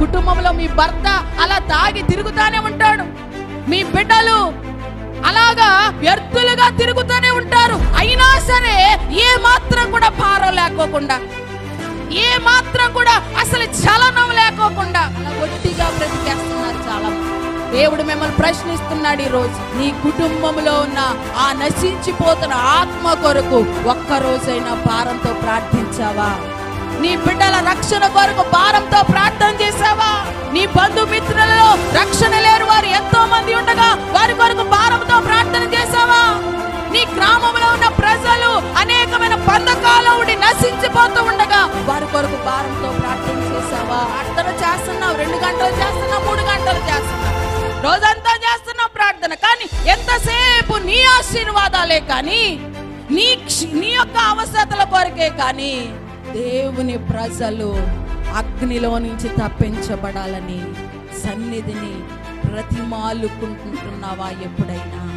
కుటుంబంలో మీ భర్త అలా తాగి తిరుగుతానే ఉంటాడు మీ బిడ్డలు అలాగా వ్యర్థులుగా తిరుగుతూనే ఉంటారు అయినా సరే ఏ మాత్రం కూడా భారం లేకోకుండా ఏ మాత్రం కూడా అసలు చలనం లేకోకుండా అలా ఒట్టిగా బ్రతికేస్తున్నారు చాలా మంది. దేవుడు మిమ్మల్ని ప్రశ్నిస్తున్నాడు ఈ రోజు నీ కుటుంబంలో ఉన్న ఆ నశించిపోతున్న ఆత్మ కొరకు ఒక్క రోజైనా భారంతో ప్రార్థించావా నీ బిడ్డల రక్షణ కొరకు భారంతో ప్రార్థన చేశావా నీ బంధుమిత్రులలో రక్షణ లేరు వారు ఎంతో మంది ఉండగా వారి కొరకు భారంతో ప్రార్థన చేశావా నీ గ్రామంలో ఉన్న ప్రజలు అనేకమైన బంధకాల ఉండి నశించిపోతూ ఉండగా వారి కొరకు భారంతో ప్రార్థన చేశావా ప్రార్థన చేస్తున్నావు రెండు గంటలు చేస్తున్నావు మూడు గంటలు చేస్తున్నావు రోజంతా చేస్తున్నావు ప్రార్థన కానీ ఎంతసేపు నీ ఆశీర్వాదాలే కానీ నీ క్ష- నీ యొక్క అవసరతల కొరకే కానీ దేవుని ప్రజలు అగ్నిలో నుంచి తప్పించబడాలని సన్నిధిని ప్రతిమాలుకుంటున్నావా ఎప్పుడైనా